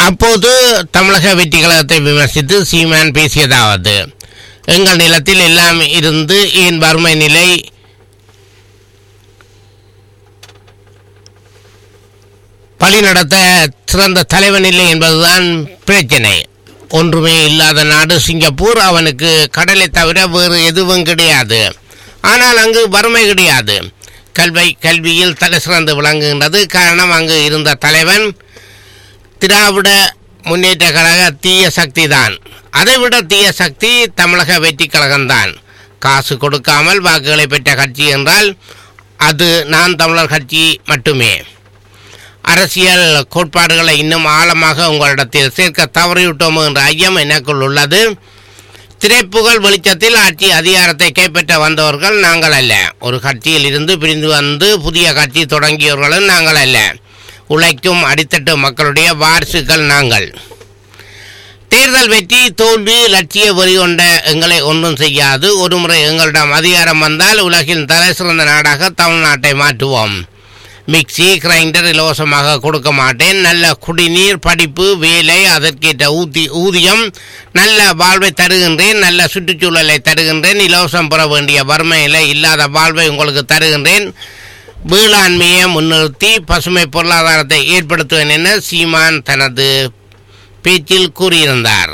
அப்போது தமிழக வெற்றி கழகத்தை விமர்சித்து சீமான் பேசியதாவது எங்கள் நிலத்தில் எல்லாம் இருந்து ஏன் வறுமை நிலை பழி நடத்த சிறந்த தலைவன் இல்லை என்பதுதான் பிரச்சனை ஒன்றுமே இல்லாத நாடு சிங்கப்பூர் அவனுக்கு கடலை தவிர வேறு எதுவும் கிடையாது ஆனால் அங்கு வறுமை கிடையாது கல்வி கல்வியில் தலை சிறந்து விளங்குகின்றது காரணம் அங்கு இருந்த தலைவன் திராவிட முன்னேற்ற கழக தீய சக்தி தான் அதைவிட தீய சக்தி தமிழக வெற்றி கழகம்தான் காசு கொடுக்காமல் வாக்குகளை பெற்ற கட்சி என்றால் அது நான் தமிழர் கட்சி மட்டுமே அரசியல் கோட்பாடுகளை இன்னும் ஆழமாக உங்களிடத்தில் சேர்க்க தவறிவிட்டோமோ என்ற ஐயம் எனக்குள் உள்ளது திரைப்புகழ் வெளிச்சத்தில் ஆட்சி அதிகாரத்தை கைப்பற்ற வந்தவர்கள் நாங்கள் அல்ல ஒரு கட்சியில் இருந்து பிரிந்து வந்து புதிய கட்சி தொடங்கியவர்களும் நாங்கள் அல்ல உழைக்கும் அடித்தட்டு மக்களுடைய வாரிசுகள் நாங்கள் தேர்தல் வெற்றி தோல்வி லட்சிய வெறி கொண்ட எங்களை ஒன்றும் செய்யாது ஒருமுறை எங்களிடம் அதிகாரம் வந்தால் உலகின் தலை சிறந்த நாடாக தமிழ்நாட்டை மாற்றுவோம் மிக்சி கிரைண்டர் இலவசமாக கொடுக்க மாட்டேன் நல்ல குடிநீர் படிப்பு வேலை அதற்கேற்ற ஊதி ஊதியம் நல்ல வாழ்வை தருகின்றேன் நல்ல சுற்றுச்சூழலை தருகின்றேன் இலவசம் பெற வேண்டிய வறுமையில இல்லாத வாழ்வை உங்களுக்கு தருகின்றேன் வேளாண்மையை முன்னிறுத்தி பசுமை பொருளாதாரத்தை ஏற்படுத்துவேன் என சீமான் தனது பேச்சில் கூறியிருந்தார்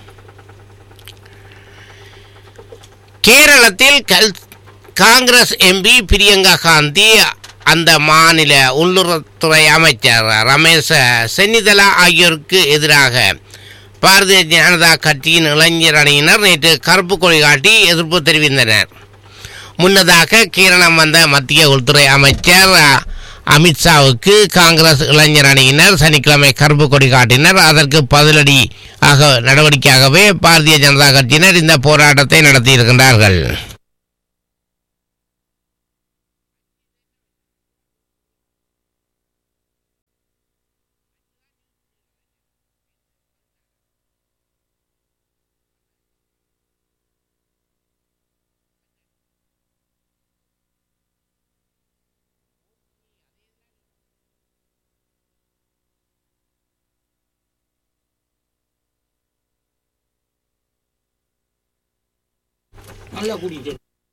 கேரளத்தில் கல் காங்கிரஸ் எம்பி பிரியங்கா காந்தி அந்த மாநில உள்ளுறத்துறை அமைச்சர் ரமேஷ் சென்னிதலா ஆகியோருக்கு எதிராக பாரதிய ஜனதா கட்சியின் இளைஞர் அணியினர் நேற்று கருப்பு கொடி காட்டி எதிர்ப்பு தெரிவித்தனர் முன்னதாக கேரளம் வந்த மத்திய உள்துறை அமைச்சர் அமித்ஷாவுக்கு காங்கிரஸ் இளைஞர் அணியினர் சனிக்கிழமை கருப்பு கொடி காட்டினர் அதற்கு பதிலடி ஆக நடவடிக்கையாகவே பாரதிய ஜனதா கட்சியினர் இந்த போராட்டத்தை நடத்தியிருக்கின்றார்கள் நல்லா கூட்டிட்டு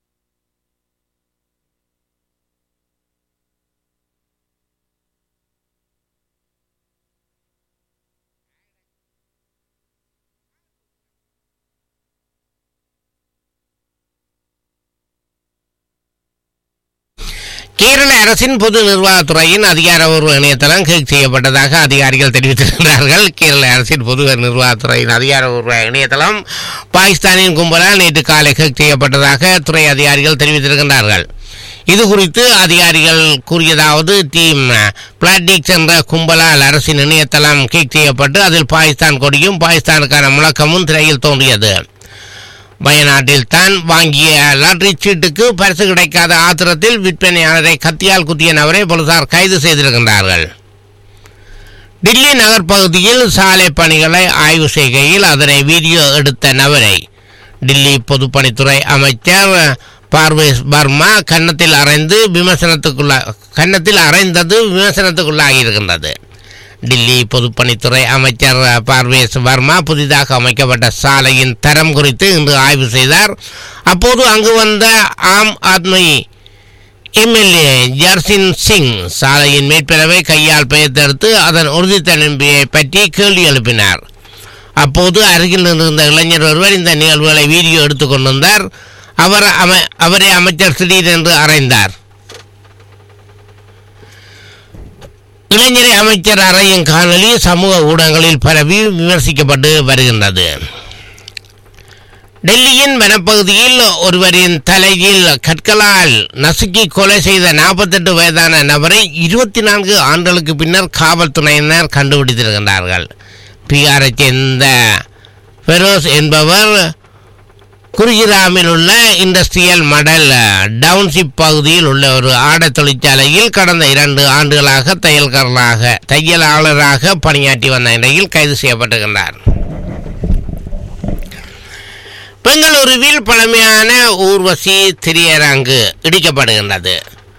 கேரள அரசின் பொது நிர்வாகத்துறையின் அதிகாரப்பூர்வ இணையதளம் ஹேக் செய்யப்பட்டதாக அதிகாரிகள் தெரிவித்திருக்கிறார்கள் கேரள அரசின் பொது நிர்வாகத்துறையின் அதிகாரப்பூர்வ இணையதளம் பாகிஸ்தானின் கும்பலால் நேற்று காலை ஹேக் செய்யப்பட்டதாக துறை அதிகாரிகள் தெரிவித்திருக்கின்றார்கள் இது குறித்து அதிகாரிகள் கூறியதாவது டீம் பிளாட்டிக்ஸ் என்ற கும்பலால் அரசின் இணையதளம் ஹேக் செய்யப்பட்டு அதில் பாகிஸ்தான் கொடியும் பாகிஸ்தானுக்கான முழக்கமும் திரையில் தோன்றியது வயநாட்டில் தான் வாங்கிய லாட்டரி சீட்டுக்கு பரிசு கிடைக்காத ஆத்திரத்தில் விற்பனையாளரை கத்தியால் குத்திய நபரை போலீசார் கைது செய்திருக்கின்றார்கள் டில்லி நகர்ப்பகுதியில் சாலை பணிகளை ஆய்வு செய்கையில் அதனை வீடியோ எடுத்த நபரை டில்லி பொதுப்பணித்துறை அமைச்சர் பார்வேஸ் வர்மா கன்னத்தில் அறைந்து விமர்சனத்துக்குள்ள கன்னத்தில் அறைந்தது விமர்சனத்துக்குள்ளாகி இருக்கின்றது டில்லி பொதுப்பணித்துறை அமைச்சர் பார்வேஸ் வர்மா புதிதாக அமைக்கப்பட்ட சாலையின் தரம் குறித்து இன்று ஆய்வு செய்தார் அப்போது அங்கு வந்த ஆம் ஆத்மி எம்எல்ஏ ஜர்சின் சிங் சாலையின் மேற்பரவை கையால் பெயர்த்தெடுத்து அதன் உறுதித்தன்மையை பற்றி கேள்வி எழுப்பினார் அப்போது அருகில் இருந்த இளைஞர் ஒருவர் இந்த நிகழ்வுகளை வீடியோ எடுத்துக் கொண்டிருந்தார் அவர் அமை அவரை அமைச்சர் திடீரென்று அறைந்தார் இளைஞரை அமைச்சர் அறையும் காணொலி சமூக ஊடகங்களில் பரவி விமர்சிக்கப்பட்டு வருகின்றது டெல்லியின் வனப்பகுதியில் ஒருவரின் தலையில் கற்களால் நசுக்கி கொலை செய்த நாற்பத்தெட்டு வயதான நபரை இருபத்தி நான்கு ஆண்டுகளுக்கு பின்னர் காவல்துறையினர் கண்டுபிடித்திருக்கின்றார்கள் பீகாரைச் சேர்ந்த ஃபெரோஸ் என்பவர் குருகிராமில் உள்ள இண்டஸ்ட்ரியல் மடல் டவுன்ஷிப் பகுதியில் உள்ள ஒரு ஆடை தொழிற்சாலையில் கடந்த இரண்டு ஆண்டுகளாக தையல்காரராக தையலாளராக பணியாற்றி வந்த நிலையில் கைது செய்யப்பட்டிருக்கின்றார் பெங்களூருவில் பழமையான ஊர்வசி திரையரங்கு இடிக்கப்படுகின்றது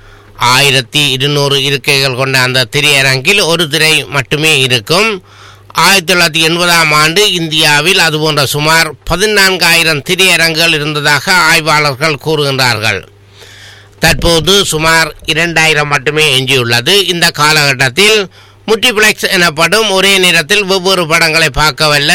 ஆயிரத்தி இருநூறு இருக்கைகள் கொண்ட அந்த திரையரங்கில் ஒரு திரை மட்டுமே இருக்கும் ஆயிரத்தி தொள்ளாயிரத்தி எண்பதாம் ஆண்டு இந்தியாவில் அதுபோன்ற சுமார் பதினான்காயிரம் திரையரங்குகள் இருந்ததாக ஆய்வாளர்கள் கூறுகின்றார்கள் தற்போது சுமார் இரண்டாயிரம் மட்டுமே எஞ்சியுள்ளது இந்த காலகட்டத்தில் முல்டிப்ளெக்ஸ் எனப்படும் ஒரே நேரத்தில் வெவ்வேறு படங்களை பார்க்கவல்ல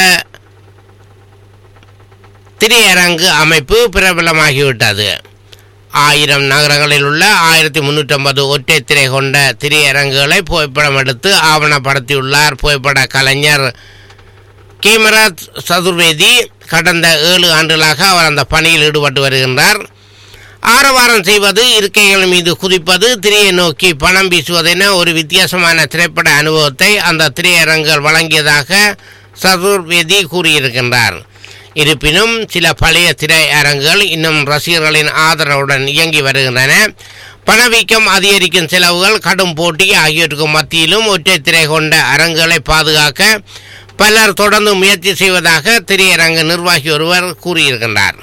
திரையரங்கு அமைப்பு பிரபலமாகிவிட்டது ஆயிரம் நகரங்களில் உள்ள ஆயிரத்தி முன்னூற்றம்பது ஒற்றை திரை கொண்ட திரையரங்குகளை புகைப்படம் எடுத்து ஆவணப்படுத்தியுள்ளார் புகைப்பட கலைஞர் கேமரா சதுர்வேதி கடந்த ஏழு ஆண்டுகளாக அவர் அந்த பணியில் ஈடுபட்டு வருகின்றார் ஆரவாரம் செய்வது இருக்கைகள் மீது குதிப்பது திரையை நோக்கி பணம் வீசுவதென ஒரு வித்தியாசமான திரைப்பட அனுபவத்தை அந்த திரையரங்குகள் வழங்கியதாக சதுர்வேதி கூறியிருக்கின்றார் இருப்பினும் சில பழைய திரையரங்குகள் இன்னும் ரசிகர்களின் ஆதரவுடன் இயங்கி வருகின்றன பணவீக்கம் அதிகரிக்கும் செலவுகள் கடும் போட்டி ஆகியோருக்கு மத்தியிலும் ஒற்றை திரை கொண்ட அரங்குகளை பாதுகாக்க பலர் தொடர்ந்து முயற்சி செய்வதாக திரையரங்கு நிர்வாகி ஒருவர் கூறியிருக்கின்றார்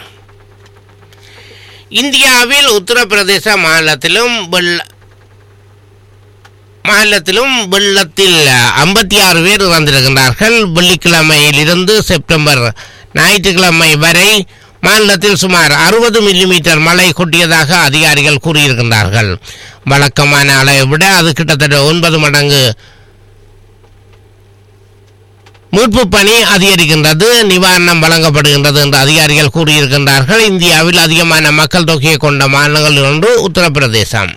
இந்தியாவில் உத்தரப்பிரதேச மாநிலத்திலும் வெள்ள மாநிலத்திலும் வெள்ளத்தில் ஐம்பத்தி ஆறு பேர் இறந்திருக்கின்றார்கள் வெள்ளிக்கிழமையிலிருந்து செப்டம்பர் ஞாயிற்றுக்கிழமை வரை மாநிலத்தில் சுமார் அறுபது மில்லிமீட்டர் மழை கொட்டியதாக அதிகாரிகள் கூறியிருக்கின்றார்கள் வழக்கமான அளவை விட அது கிட்டத்தட்ட ஒன்பது மடங்கு மீட்பு பணி அதிகரிக்கின்றது நிவாரணம் வழங்கப்படுகின்றது என்று அதிகாரிகள் கூறியிருக்கின்றார்கள் இந்தியாவில் அதிகமான மக்கள் தொகையை கொண்ட மாநிலங்கள் ஒன்று உத்தரப்பிரதேசம்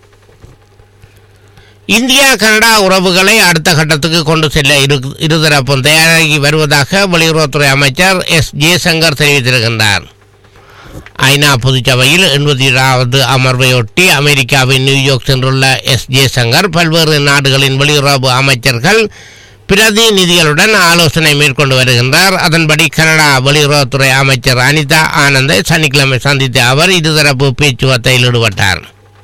இந்தியா கனடா உறவுகளை அடுத்த கட்டத்துக்கு கொண்டு செல்ல இரு இருதரப்பும் தயாராகி வருவதாக வெளியுறவுத்துறை அமைச்சர் எஸ் ஜெய்சங்கர் தெரிவித்திருக்கின்றார் ஐநா பொதுச்சபையில் எண்பத்தி ஏழாவது அமர்வையொட்டி அமெரிக்காவின் நியூயார்க் சென்றுள்ள எஸ் ஜெய்சங்கர் பல்வேறு நாடுகளின் வெளியுறவு அமைச்சர்கள் பிரதிநிதிகளுடன் ஆலோசனை மேற்கொண்டு வருகின்றார் அதன்படி கனடா வெளியுறவுத்துறை அமைச்சர் அனிதா ஆனந்தை சனிக்கிழமை சந்தித்த அவர் இருதரப்பு பேச்சுவார்த்தையில் ஈடுபட்டார்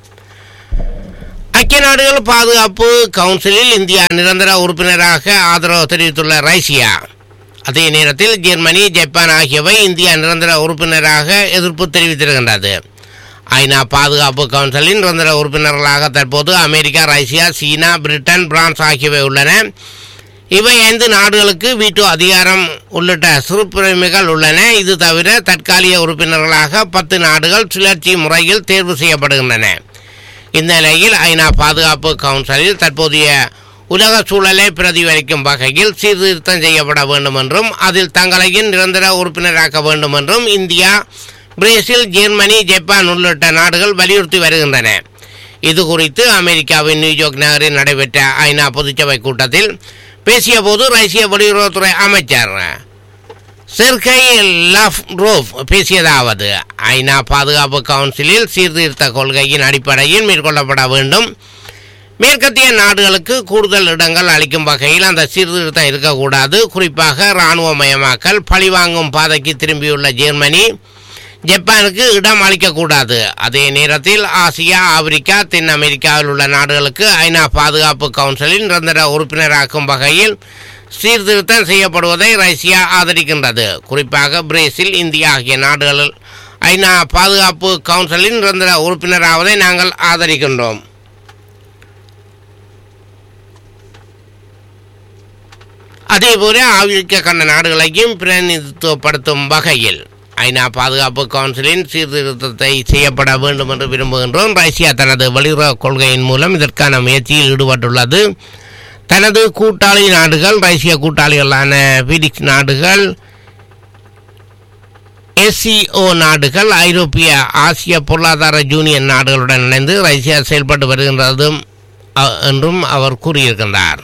ஐக்கிய நாடுகள் பாதுகாப்பு கவுன்சிலில் இந்தியா நிரந்தர உறுப்பினராக ஆதரவு தெரிவித்துள்ள ரைசியா அதே நேரத்தில் ஜெர்மனி ஜப்பான் ஆகியவை இந்தியா நிரந்தர உறுப்பினராக எதிர்ப்பு தெரிவித்திருக்கின்றது ஐநா பாதுகாப்பு கவுன்சிலின் நிரந்தர உறுப்பினர்களாக தற்போது America Russia China Britain France ஆகியவை உள்ளன இவை ஐந்து நாடுகளுக்கு வீட்டோ அதிகாரம் உள்ளிட்ட சிறுபிரிமைகள் உள்ளன இது தவிர தற்காலிக உறுப்பினர்களாக பத்து நாடுகள் சுழற்சி முறையில் தேர்வு செய்யப்படுகின்றன இந்த நிலையில் ஐநா பாதுகாப்பு கவுன்சிலில் தற்போதைய உலக சூழலை பிரதிபலிக்கும் வகையில் சீர்திருத்தம் செய்யப்பட வேண்டும் என்றும் அதில் தங்களையும் நிரந்தர உறுப்பினராக்க வேண்டும் என்றும் இந்தியா பிரேசில் ஜெர்மனி ஜப்பான் உள்ளிட்ட நாடுகள் வலியுறுத்தி வருகின்றன இது குறித்து அமெரிக்காவின் நியூயார்க் நகரில் நடைபெற்ற ஐநா பொதுச்சபை கூட்டத்தில் பேசிய போது ரஷ்ய வெளியுறவுத்துறை அமைச்சர் செர்கை லவ்ரோவ் பேசியதாவது ஐநா பாதுகாப்பு கவுன்சிலில் சீர்திருத்த கொள்கையின் அடிப்படையில் மேற்கொள்ளப்பட வேண்டும் மேற்கத்திய நாடுகளுக்கு கூடுதல் இடங்கள் அளிக்கும் வகையில் அந்த சீர்திருத்தம் இருக்கக்கூடாது குறிப்பாக இராணுவமயமாக்கல் பழிவாங்கும் பாதைக்கு திரும்பியுள்ள ஜெர்மனி ஜப்பானுக்கு இடம் அளிக்கக்கூடாது அதே நேரத்தில் ஆசியா ஆப்பிரிக்கா தென் அமெரிக்காவில் உள்ள நாடுகளுக்கு ஐநா பாதுகாப்பு கவுன்சிலில் நிரந்தர உறுப்பினராக்கும் வகையில் சீர்திருத்தம் செய்யப்படுவதை ரஷ்யா ஆதரிக்கின்றது குறிப்பாக பிரேசில் இந்தியா ஆகிய நாடுகளில் ஐநா பாதுகாப்பு கவுன்சிலின் நிரந்தர உறுப்பினராவதை நாங்கள் ஆதரிக்கின்றோம் அதேபோல ஆப்பிரிக்க கண்ட நாடுகளையும் பிரதிநிதித்துவப்படுத்தும் வகையில் ஐநா பாதுகாப்பு கவுன்சிலின் சீர்திருத்தத்தை செய்யப்பட வேண்டும் என்று விரும்புகின்றோம் ரஷ்யா தனது வெளியுறவு கொள்கையின் மூலம் இதற்கான முயற்சியில் ஈடுபட்டுள்ளது தனது கூட்டாளி நாடுகள் ரஷ்ய கூட்டாளிகளான பிரிக்ஸ் நாடுகள் எஸ்சிஓ நாடுகள் ஐரோப்பிய ஆசிய பொருளாதார யூனியன் நாடுகளுடன் இணைந்து ரஷ்யா செயல்பட்டு வருகின்றதும் அ- என்றும் அவர் கூறியிருக்கின்றார்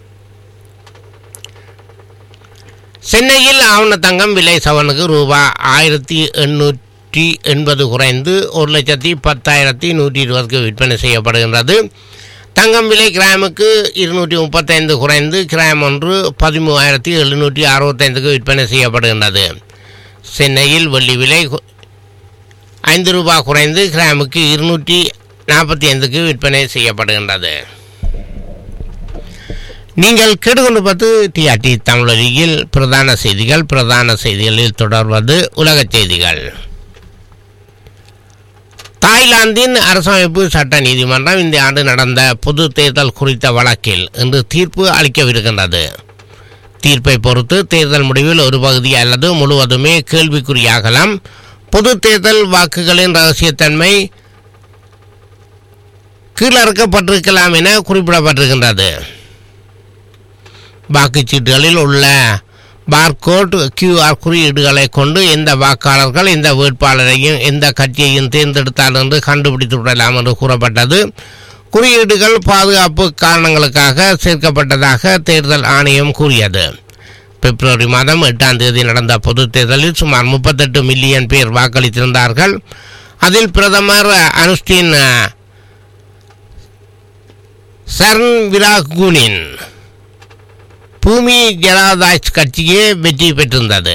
சென்னையில் ஆவண தங்கம் விலை சவனுக்கு ரூபாய் ஆயிரத்தி எண்ணூற்றி எண்பது குறைந்து ஒரு லட்சத்தி பத்தாயிரத்தி நூற்றி இருபதுக்கு விற்பனை செய்யப்படுகின்றது தங்கம் விலை கிராமுக்கு இருநூற்றி முப்பத்தைந்து குறைந்து கிராம் ஒன்று பதிமூவாயிரத்தி எழுநூற்றி அறுபத்தைந்துக்கு விற்பனை செய்யப்படுகின்றது சென்னையில் வெள்ளி விலை கு- ஐந்து ரூபாய் குறைந்து கிராமுக்கு இருநூற்றி நாற்பத்தி ஐந்துக்கு விற்பனை செய்யப்படுகின்றது நீங்கள் கேட்டுக்கொண்டு பார்த்து டிஆர்டி தமிழொலியில் பிரதான செய்திகள் பிரதான செய்திகளில் தொடர்வது உலகச் செய்திகள் தாய்லாந்தின் அரசமைப்பு சட்ட நீதிமன்றம் இந்த ஆண்டு நடந்த பொது தேர்தல் குறித்த வழக்கில் இன்று தீர்ப்பு அளிக்கவிருக்கின்றது தீர்ப்பை பொறுத்து தேர்தல் முடிவில் ஒரு பகுதி அல்லது முழுவதுமே கேள்விக்குறியாகலாம் பொது தேர்தல் வாக்குகளின் ரகசியத்தன்மை கீழறுக்கப்பட்டிருக்கலாம் என குறிப்பிடப்பட்டிருக்கின்றது வாக்குச்சீட்டுகளில் உள்ள பார்கோட் கியூஆர் குறியீடுகளை கொண்டு எந்த வாக்காளர்கள் எந்த வேட்பாளரையும் எந்த கட்சியையும் தேர்ந்தெடுத்தார் என்று கண்டுபிடித்து விடலாம் என்று கூறப்பட்டது குறியீடுகள் பாதுகாப்பு காரணங்களுக்காக சேர்க்கப்பட்டதாக தேர்தல் ஆணையம் கூறியது பிப்ரவரி மாதம் எட்டாம் தேதி நடந்த பொதுத் தேர்தலில் சுமார் முப்பத்தெட்டு மில்லியன் பேர் வாக்களித்திருந்தார்கள் அதில் பிரதமர் அனுஷ்டின் சரண் விராகுனின் பூமி ஜனதாஜ் கட்சியே வெற்றி பெற்றிருந்தது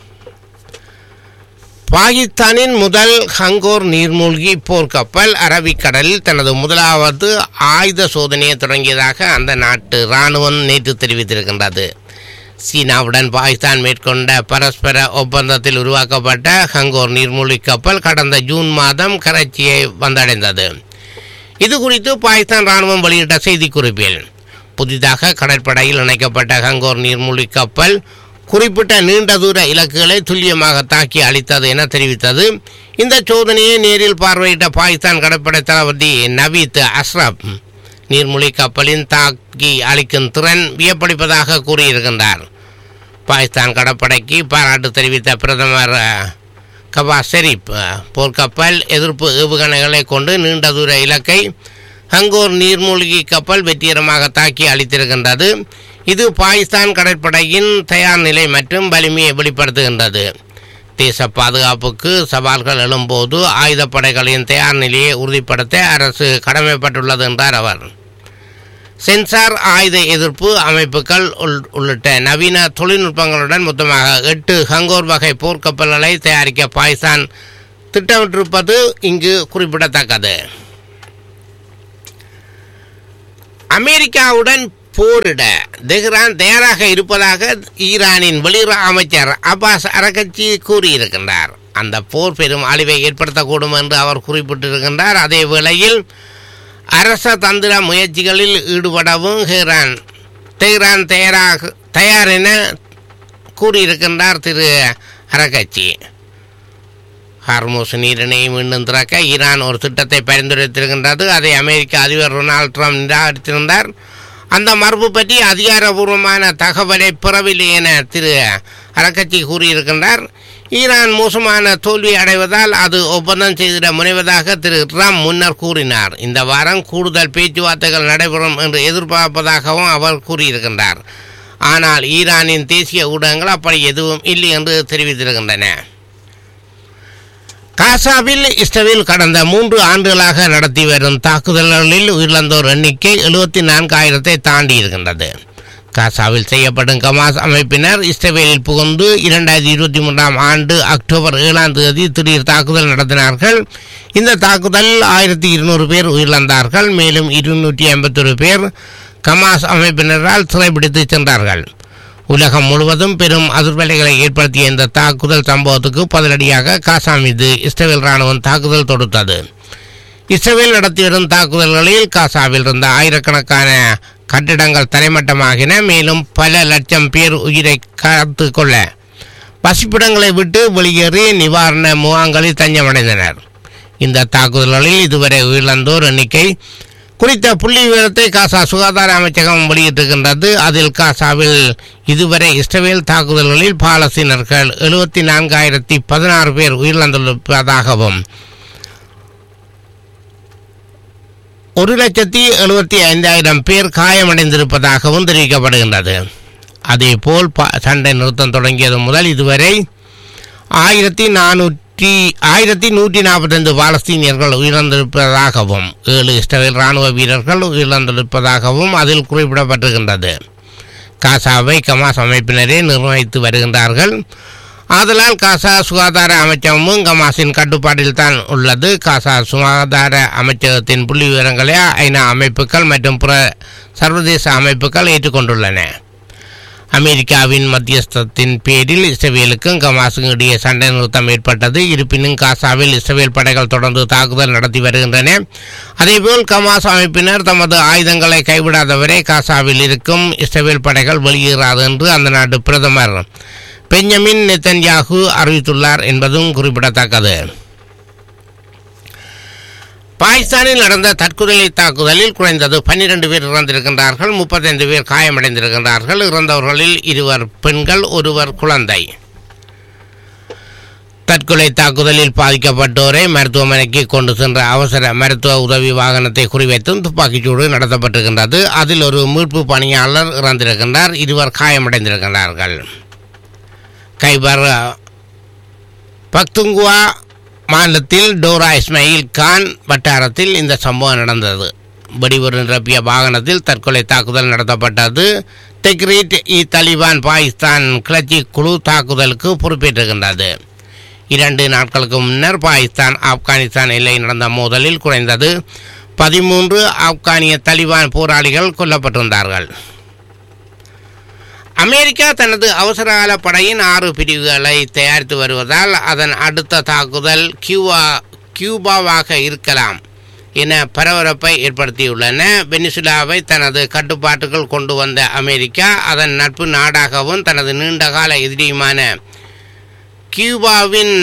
பாகிஸ்தானின் முதல் ஹங்கோர் நீர்மூழ்கி போர்க்கப்பல் அரபிக்கடலில் தனது முதலாவது ஆயுத சோதனையை தொடங்கியதாக அந்த நாட்டு இராணுவம் நேற்று தெரிவித்திருக்கின்றது சீனாவுடன் பாகிஸ்தான் மேற்கொண்ட பரஸ்பர ஒப்பந்தத்தில் உருவாக்கப்பட்ட ஹங்கோர் நீர்மூழ்கி கப்பல் கடந்த ஜூன் மாதம் கராச்சியை வந்தடைந்தது இது குறித்து பாகிஸ்தான் ராணுவம் வெளியிட்ட செய்திக்குறிப்பில் புதிதாக கடற்படையில் இணைக்கப்பட்ட ஹங்கோர் நீர்மூழ்கி கப்பல் குறிப்பிட்ட நீண்ட தூர இலக்குகளை துல்லியமாக தாக்கி அளித்தது என தெரிவித்தது இந்த சோதனையை நேரில் பார்வையிட்ட பாகிஸ்தான் கடற்படை தளபதி நவீத் அஸ்ரப் நீர்மூழ்கி கப்பலின் தாக்கி அளிக்கும் திறன் வியப்பளிப்பதாக கூறியிருக்கின்றார் பாகிஸ்தான் கடற்படைக்கு பாராட்டு தெரிவித்த பிரதமர் கபா ஷெரீப் போர்க்கப்பல் எதிர்ப்பு ஏவுகணைகளை கொண்டு நீண்ட தூர இலக்கை ஹங்கோர் நீர்மூழ்கி கப்பல் வெற்றிகரமாக தாக்கி அளித்திருக்கின்றது இது பாகிஸ்தான் கடற்படையின் தயார் நிலை மற்றும் வலிமையை வெளிப்படுத்துகின்றது தேச பாதுகாப்புக்கு சவால்கள் எழும்போது ஆயுதப்படைகளின் தயார் நிலையை உறுதிப்படுத்த அரசு கடமைப்பட்டுள்ளது என்றார் அவர் சென்சார் ஆயுத எதிர்ப்பு அமைப்புகள் உள்ளிட்ட நவீன தொழில்நுட்பங்களுடன் மொத்தமாக எட்டு ஹங்கோர் வகை போர்க்கப்பல்களை தயாரிக்க பாகிஸ்தான் திட்டமிட்டிருப்பது இங்கு குறிப்பிடத்தக்கது அமெரிக்காவுடன் போரிட தெஹ்ரான் தயாராக இருப்பதாக ஈரானின் வெளியுறவு அமைச்சர் அப்பாஸ் அரகச்சி கூறியிருக்கின்றார் அந்த போர் பெரும் அழிவை ஏற்படுத்தக்கூடும் என்று அவர் குறிப்பிட்டிருக்கின்றார் அதே வேளையில் அரச தந்திர முயற்சிகளில் ஈடுபடவும் ஹெரான் தெஹ்ரான் தயாராக தயார் என கூறியிருக்கின்றார் திரு அரகச்சி ஹார்மோஸ் நீரிணை மீண்டும் திறக்க ஈரான் ஒரு திட்டத்தை பரிந்துரைத்திருக்கின்றது அதை அமெரிக்க அதிபர் டொனால்ட் ட்ரம்ப் நிராகரித்திருந்தார் அந்த மரபு பற்றி அதிகாரபூர்வமான தகவலை பெறவில்லை என திரு அரக்கட்சி கூறியிருக்கின்றார் ஈரான் மோசமான தோல்வி அடைவதால் அது ஒப்பந்தம் செய்திட முனைவதாக திரு ட்ரம்ப் முன்னர் கூறினார் இந்த வாரம் கூடுதல் பேச்சுவார்த்தைகள் நடைபெறும் என்று எதிர்பார்ப்பதாகவும் அவர் கூறியிருக்கின்றார் ஆனால் ஈரானின் தேசிய ஊடகங்கள் அப்படி எதுவும் இல்லை என்று தெரிவித்திருக்கின்றன காசாவில் இஸ்ரேல் கடந்த மூன்று ஆண்டுகளாக நடத்தி வரும் தாக்குதல்களில் உயிரிழந்தோர் எண்ணிக்கை எழுபத்தி நான்காயிரத்தை தாண்டி இருக்கின்றது காசாவில் செய்யப்படும் கமாஸ் அமைப்பினர் இஸ்ரேலில் புகுந்து இரண்டாயிரத்தி இருபத்தி மூன்றாம் ஆண்டு அக்டோபர் ஏழாம் தேதி திடீர் தாக்குதல் நடத்தினார்கள் இந்த தாக்குதலில் ஆயிரத்தி இருநூறு பேர் உயிரிழந்தார்கள் மேலும் இருநூற்றி ஐம்பத்தொரு பேர் கமாஸ் அமைப்பினரால் சிறைபிடித்து சென்றார்கள் உலகம் முழுவதும் பெரும் அதிர்வலைகளை ஏற்படுத்திய இந்த தாக்குதல் சம்பவத்துக்கு பதிலடியாக காசா மீது இஸ்ரேல் ராணுவம் தாக்குதல் தொடுத்தது இஸ்ரேல் நடத்தி வரும் தாக்குதல்களில் காசாவில் இருந்த ஆயிரக்கணக்கான கட்டிடங்கள் தரைமட்டமாகின மேலும் பல லட்சம் பேர் உயிரை காத்து கொள்ள வசிப்பிடங்களை விட்டு வெளியேறி நிவாரண முகாம்களில் தஞ்சமடைந்தனர் இந்த தாக்குதல்களில் இதுவரை உயிரிழந்தோர் எண்ணிக்கை குறித்த புள்ளி விவரத்தை காசா சுகாதார அமைச்சகம் வெளியிட்டிருக்கின்றது அதில் காசாவில் இதுவரை இஸ்ரேல் தாக்குதல்களில் பாலஸ்தீனர்கள் எழுபத்தி நான்காயிரத்தி பதினாறு பேர் உயிரிழந்துள்ளதாகவும் ஒரு லட்சத்தி எழுபத்தி ஐந்தாயிரம் பேர் காயமடைந்திருப்பதாகவும் தெரிவிக்கப்படுகின்றது அதேபோல் ப சண்டை நிறுத்தம் தொடங்கியது முதல் இதுவரை ஆயிரத்தி நானூற்றி ஆயிரத்தி நூற்றி நாற்பத்தைந்து பாலஸ்தீனியர்கள் உயிரிழந்திருப்பதாகவும் ஏழு இஸ்ரேல் இராணுவ வீரர்கள் உயிரிழந்திருப்பதாகவும் அதில் குறிப்பிடப்பட்டிருக்கின்றது காசாவை கமாஸ் அமைப்பினரே நிர்வகித்து வருகின்றார்கள் ஆதலால் காசா சுகாதார அமைச்சகமும் கமாஸின் கட்டுப்பாட்டில் தான் உள்ளது காசா சுகாதார அமைச்சகத்தின் புள்ளி விவரங்களை ஐநா அமைப்புகள் மற்றும் பிற சர்வதேச அமைப்புகள் ஏற்றுக்கொண்டுள்ளன அமெரிக்காவின் மத்தியஸ்தத்தின் பேரில் இஸ்ரேலுக்கும் கமாசுக்கும் இடையே சண்டை நிறுத்தம் ஏற்பட்டது இருப்பினும் காசாவில் இஸ்ரேல் படைகள் தொடர்ந்து தாக்குதல் நடத்தி வருகின்றன அதேபோல் கமாஸ் அமைப்பினர் தமது ஆயுதங்களை கைவிடாதவரை காசாவில் இருக்கும் இஸ்ரேல் படைகள் வெளியேறாது என்று அந்த நாட்டு பிரதமர் பெஞ்சமின் நெத்தன்யாகு அறிவித்துள்ளார் என்பதும் குறிப்பிடத்தக்கது பாகிஸ்தானில் நடந்த தற்கொலை தாக்குதலில் குறைந்தது பன்னிரண்டு பேர் இறந்திருக்கின்றார்கள் முப்பத்தைந்து பேர் காயமடைந்திருக்கின்றார்கள் இறந்தவர்களில் இருவர் பெண்கள் ஒருவர் குழந்தை தற்கொலை தாக்குதலில் பாதிக்கப்பட்டோரை மருத்துவமனைக்கு கொண்டு சென்ற அவசர மருத்துவ உதவி வாகனத்தை குறிவைத்தும் துப்பாக்கிச்சூடு நடத்தப்பட்டிருக்கின்றது அதில் ஒரு மீட்பு பணியாளர் இறந்திருக்கின்றார் இருவர் காயமடைந்திருக்கின்றார்கள் கைபர் பக்துங்குவா மாநிலத்தில் டோரா இஸ்மாயில் கான் வட்டாரத்தில் இந்த சம்பவம் நடந்தது வெடிபொருள் நிரப்பிய வாகனத்தில் தற்கொலை தாக்குதல் நடத்தப்பட்டது தெக்ரீட் இ தலிபான் பாகிஸ்தான் கிளர்ச்சி குழு தாக்குதலுக்கு பொறுப்பேற்றுகின்றது இரண்டு நாட்களுக்கு முன்னர் பாகிஸ்தான் ஆப்கானிஸ்தான் எல்லையில் நடந்த மோதலில் குறைந்தது பதிமூன்று ஆப்கானிய தலிபான் போராளிகள் கொல்லப்பட்டிருந்தார்கள் அமெரிக்கா தனது அவசரகால படையின் ஆறு பிரிவுகளை தயாரித்து வருவதால் அதன் அடுத்த தாக்குதல் கியூபா கியூபாவாக இருக்கலாம் என பரபரப்பை ஏற்படுத்தியுள்ளன வெனிசுலாவை தனது கட்டுப்பாட்டுக்குள் கொண்டு வந்த அமெரிக்கா அதன் நட்பு நாடாகவும் தனது நீண்டகால எதிரியுமான கியூபாவின்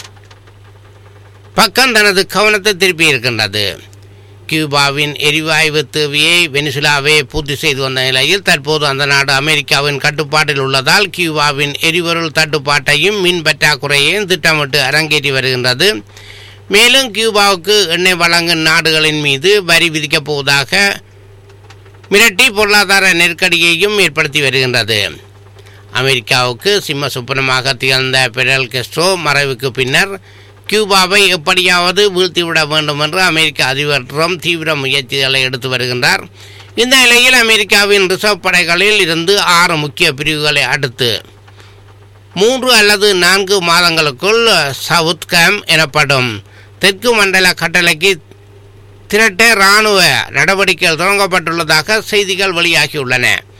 பக்கம் தனது கவனத்தை திருப்பியிருக்கின்றது கியூபாவின் எரிவாயு தேவையை வெனிசுலாவே பூர்த்தி செய்து வந்த நிலையில் தற்போது அந்த நாடு அமெரிக்காவின் கட்டுப்பாட்டில் உள்ளதால் கியூபாவின் எரிபொருள் தட்டுப்பாட்டையும் மின் பற்றாக்குறையையும் திட்டமிட்டு அரங்கேற்றி வருகின்றது மேலும் கியூபாவுக்கு எண்ணெய் வழங்கும் நாடுகளின் மீது வரி விதிக்கப் போவதாக மிரட்டி பொருளாதார நெருக்கடியையும் ஏற்படுத்தி வருகின்றது அமெரிக்காவுக்கு சிம்ம சுப்பனமாக திகழ்ந்த பெடல் கெஸ்ட்ரோ மறைவுக்கு பின்னர் கியூபாவை எப்படியாவது வீழ்த்திவிட வேண்டும் என்று அமெரிக்க அதிபர் ட்ரம்ப் தீவிர முயற்சிகளை எடுத்து வருகின்றார் இந்த நிலையில் அமெரிக்காவின் ரிசர்வ் படைகளில் இருந்து ஆறு முக்கிய பிரிவுகளை அடுத்து மூன்று அல்லது நான்கு மாதங்களுக்குள் சவுத் கேம் எனப்படும் தெற்கு மண்டல கட்டளைக்கு திரட்ட இராணுவ நடவடிக்கைகள் தொடங்கப்பட்டுள்ளதாக செய்திகள் வெளியாகியுள்ளன